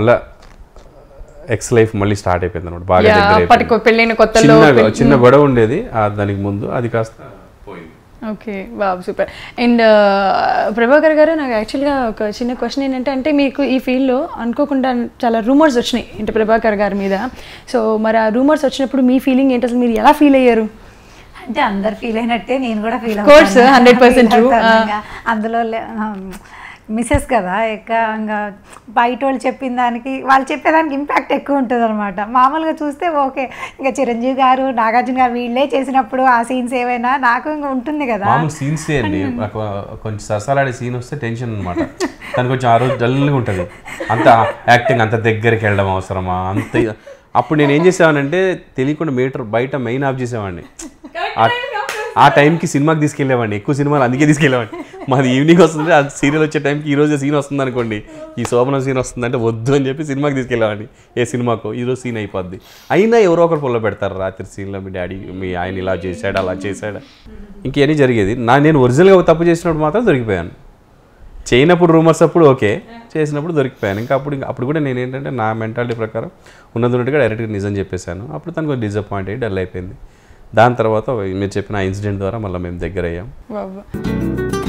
మళ్ళా ex life మళ్ళీ start అయిపోయింది అనమాట బాగా యా, దగ్గర అప్పటికి అయిపోయింది. పెళ్ళైన కొత్తలో చిన్న చిన్న గొడవ ఉండేది ఆ దానికి ముందు అది కాస్త పోయింది ఓకే బాబు సూపర్ అండ్ ప్రభాకర్ గారు నాకు యాక్చువల్గా ఒక చిన్న క్వశ్చన్ ఏంటంటే అంటే మీకు ఈ ఫీల్డ్లో అనుకోకుండా చాలా రూమర్స్ వచ్చినాయి అంటే ప్రభాకర్ గారి మీద సో మరి ఆ రూమర్స్ వచ్చినప్పుడు మీ ఫీలింగ్ ఏంటి అసలు మీరు ఎలా ఫీల్ అయ్యారు అంటే అందరు ఫీల్ అయినట్టే నేను కూడా ఫీల్ course, 100% true. అందులో మిసెస్ కదా ఎక్క ఇంకా బయట వాళ్ళు చెప్పిన దానికి వాళ్ళు చెప్పేదానికి ఇంపాక్ట్ ఎక్కువ ఉంటుంది అనమాట మామూలుగా చూస్తే ఓకే ఇంకా చిరంజీవి గారు నాగార్జున గారు వీళ్ళే చేసినప్పుడు ఆ సీన్స్ ఏవైనా నాకు ఇంకా ఉంటుంది కదా మామూలు సీన్స్ అండి నాకు కొంచెం సరసాలాడే సీన్ వస్తే టెన్షన్ అనమాట దాని కొంచెం ఆ రోజు డల్గా ఉంటుంది అంత యాక్టింగ్ అంత దగ్గరికి వెళ్ళడం అవసరమా అంత అప్పుడు నేను ఏం చేసేవానంటే తెలియకుండా మీటర్ బయట మెయిన్ ఆఫ్ చేసేవాడిని ఆ- ఆ టైంకి సినిమాకి తీసుకెళ్ళేవాడిని ఎక్కువ సినిమాలు అందుకే తీసుకెళ్ళేవాడిని మాది ఈవినింగ్ వస్తుంది ఆ సీరియల్ వచ్చే టైంకి ఈ రోజు సీన్ వస్తుంది అనుకోండి ఈ శోభన సీన్ వస్తుందంటే వద్దు అని చెప్పి సినిమాకి తీసుకెళ్ళేవాడిని ఏ సినిమాకో ఈరోజు సీన్ అయిపోద్ది అయినా ఎవరో ఒకరు పొల్ల పెడతారు రాత్రి సీన్లో మీ డాడీ మీ ఆయన ఇలా చేశాడు అలా చేశాడు ఇంకేమీ జరిగేది నా నేను ఒరిజినల్గా తప్పు చేసినప్పుడు మాత్రం దొరికిపోయాను చేయనప్పుడు రూమర్స్ అప్పుడు ఓకే చేసినప్పుడు దొరికిపోయాను ఇంకా అప్పుడు ఇంకా అప్పుడు కూడా నేను ఏంటంటే నా మెంటాలిటీ ప్రకారం ఉన్నది ఉన్నట్టుగా డైరెక్ట్గా నిజం చెప్పేశాను అప్పుడు తను కొంచెం డిసప్పాయింట్ అయ్యి డల్ అయిపోయింది దాని తర్వాత మీరు చెప్పిన ఆ ఇన్సిడెంట్ ద్వారా మళ్ళీ మేము దగ్గర అయ్యాం బాబు